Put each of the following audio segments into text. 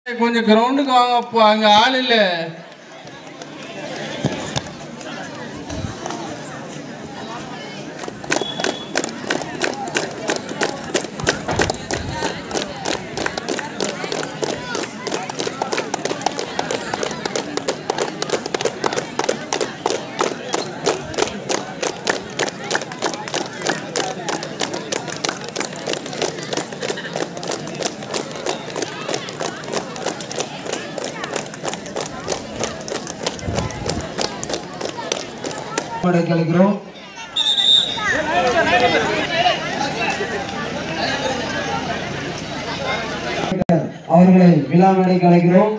கொஞ்சம் கிரவுண்டுக்கு வாங்க அப்போ அங்க ஆள் இல்ல மேடை கலைக்கிறோம் அவர்களை விழா மேடை கலைக்கிறோம்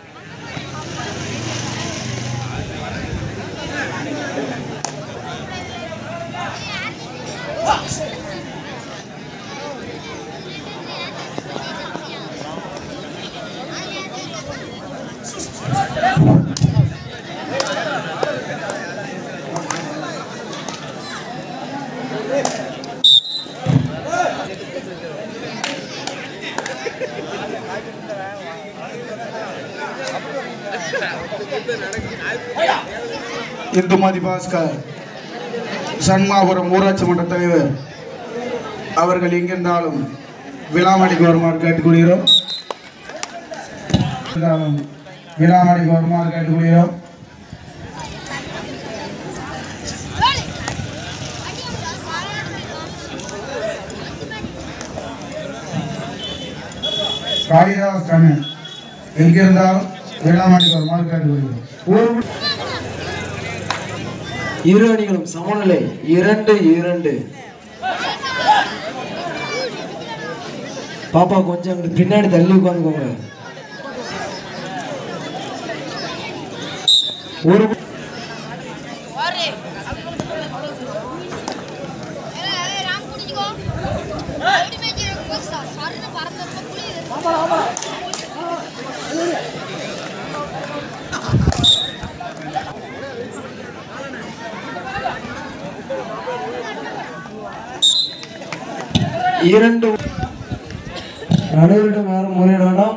இந்துமதி பாஸ்கர் சண்மாபுரம் ஊராட்சி மன்ற தலைவர் அவர்கள் எங்கிருந்தாலும் விழாமணிக்கு வருமாறு கேட்டுக்கொள்கிறோம் இருந்தாலும் விழாமணிக்கு வருமாறு கேட்டுக்கொள்கிறோம் காளிதாஸ் கண்ணன் எங்கிருந்தாலும் விழாமணிக்கு வருமாறு கேட்டுக்கொள்கிறோம் ஒரு இரு அணிகளும் சமநிலை இரண்டு இரண்டு பாப்பா கொஞ்சம் அங்கிட்டு பின்னாடி தள்ளி உட்காந்துக்கோங்க ஒரு ராம் குடிச்சுக்கோ ஓடி மேய்ச்சிருக்கும் போது சரண பறந்தப்ப புளியுது இரண்டு நடுவரிடம் யாரும் முறையிட வேண்டாம்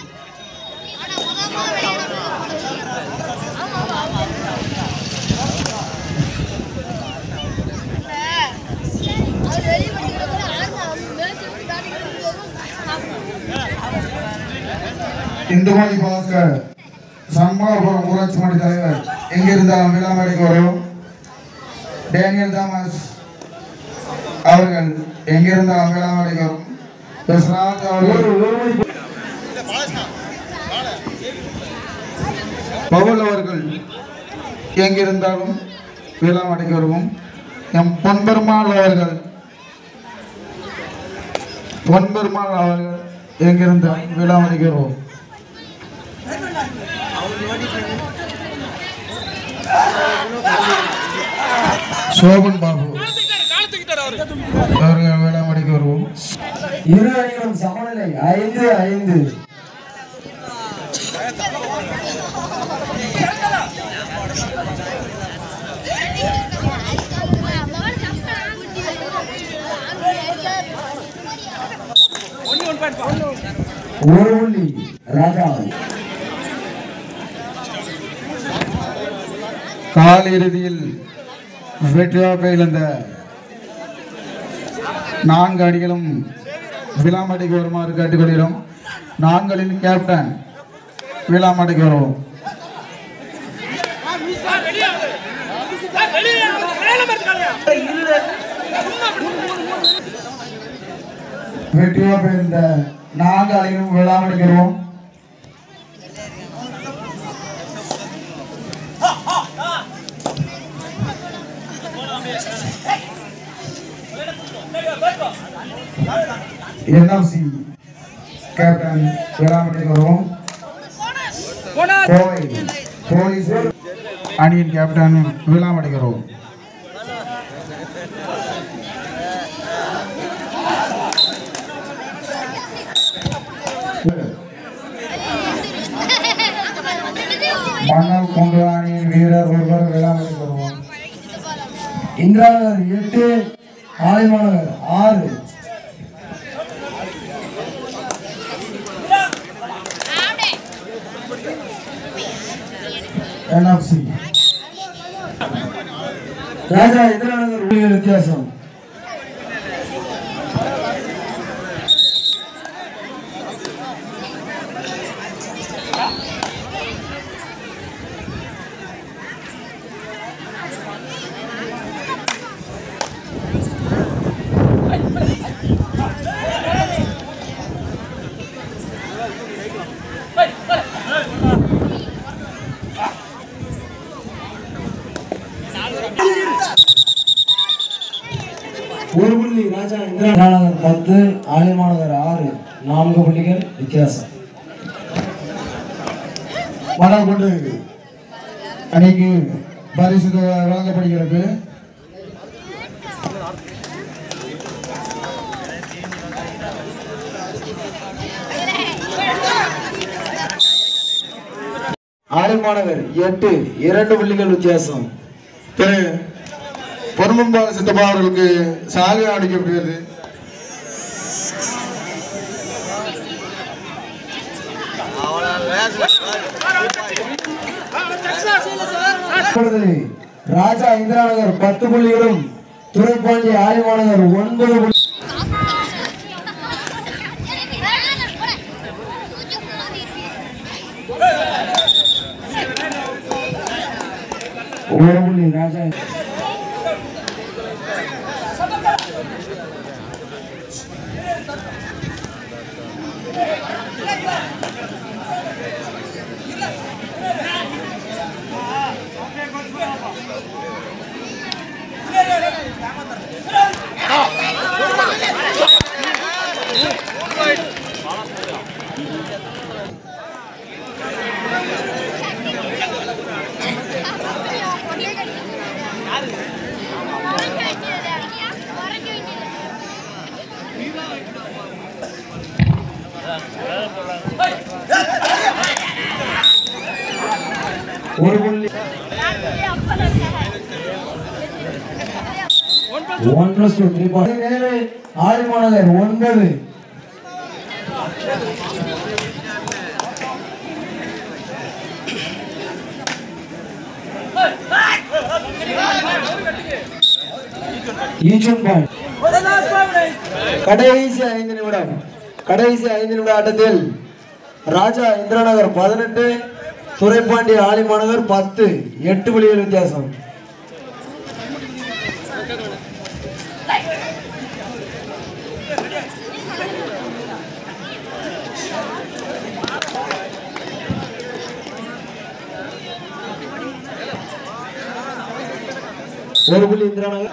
அவர் வெளியே பண்ணிக்கிற போது ஆறு மேய்ச்சி விட்டு தாட்டிக்கிட்டு இந்துமதி பாஸ்கர் சண்மாபுரம் ஊராட்சி மன்ற தலைவர் எங்கிருந்தாலும் விழாமணிக்கு வரும் டேனியல் தாமஸ் அவர்கள் எங்கிருந்தாலும் விழாமணிக்கு வரும் எஸ் ராஜ் அவர்கள் பவுல் அவர்கள் எங்கிருந்தாலும் விழாமணிக்கு வருவோம் எம் பொன்பெருமாள் அவர்கள் பொன்பெருமாள் அவர்கள் எங்கிருந்தாலும் விழாமணிக்கு வருவோம் சோபன் பாபு அவர்கள் வேளாமணிக்கு வருவோம் இரு அணிகளும் சமநிலை ஐந்து ஐந்து ஒரு புள்ளி ராஜா கால் இறுதியில் வெற்றியாக இழந்த நான்கு அணிகளும் விழாமடிக்கு வருமாறு கேட்டுக்கொள்கிறோம் நான்களின் கேப்டன் விழாமடிக்கு வருவோம் வெற்றியாக இருந்த நான்கு அணிகளும் விழாமடிக்கு வருவோம் என்எஃப்சி கேப்டன் விழாமணிக்கு வருவோம் கோவை போலீஸ் அணியின் கேப்டன் விழாமணிக்கு வருவோம் மன்னர் குண்டு அணியின் வீரர் ஒருவர் விழாமணிக்கு வருவோம் இந்திரா நகர் எட்டு ஆலைமாநகர் ஆறு என்எஃப்சி ராஜா இந்திராநகர் புள்ளிகள் வித்தியாசம் ஒரு புள்ளி ராஜா இந்திராநகர் பத்து ஆலிமாநகர் ஆறு நான்கு புள்ளிகள் வித்தியாசம் மலர்கொண்டு அணிக்கு பரிசு வழங்கப்படுகிறது ஆலிமாநகர் எட்டு இரண்டு புள்ளிகள் வித்தியாசம் திரு பொன்முன்பாக சித்தப்பா அவர்களுக்கு சாலை அளிக்கப்படுகிறது இப்பொழுது ராஜா இந்திராநகர் பத்து புள்ளிகளும் துறைப்பாண்டி ஆலிமாநகர் ஒன்பது புள்ளி ஒரு புள்ளி ராஜா ஒரு புள்ளி ஒன் பிளஸ் டூ த்ரீ பதினேழு ஆலிமாநகர் ஒன்பது ஈச்சன் பாயிண்ட் கடைசி ஐந்து நிமிடம் கடைசி ஐந்து நிமிட ஆட்டத்தில் ராஜா இந்திராநகர் பதினெட்டு துறைப்பாண்டி ஆலிமாநகர் பத்து எட்டு புள்ளிகள் வித்தியாசம் ஒரு புள்ளி இந்திராநகர்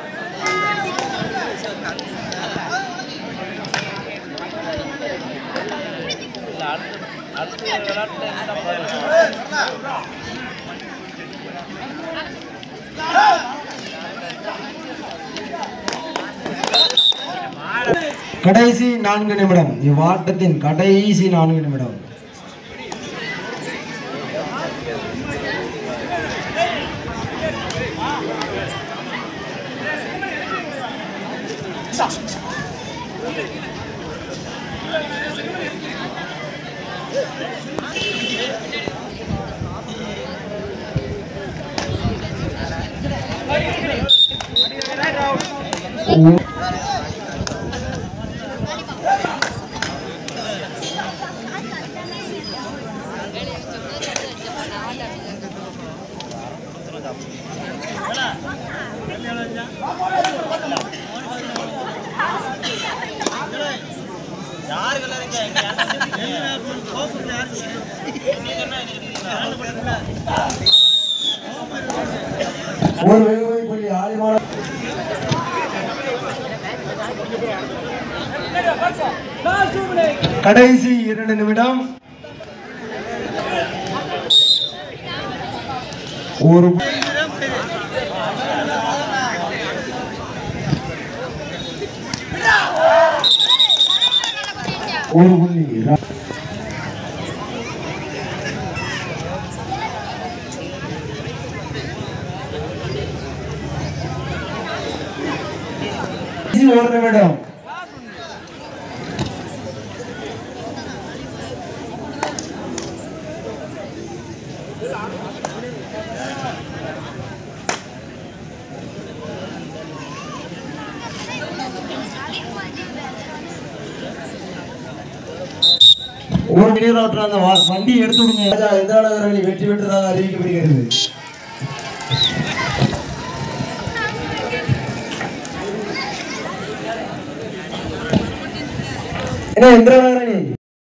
கடைசி நான்கு நிமிடம் இவ்வாட்டத்தின் கடைசி நான்கு நிமிடம் ஒரு வெகுவை புள்ளி ஆலிமான கடைசி இரண்டு நிமிடம் ஒரு ஒரு புள்ளி ரா- கடைசி ஒரு நிமிடம் ஒரு மணி நேரம் அந்த வ- வண்டியை எடுத்து விடுங்க ராஜா இந்திராநகர் அணி வெற்றி பெற்றதாக அறிவிக்கப்படுகிறது என்ன இந்திராநகர் அணி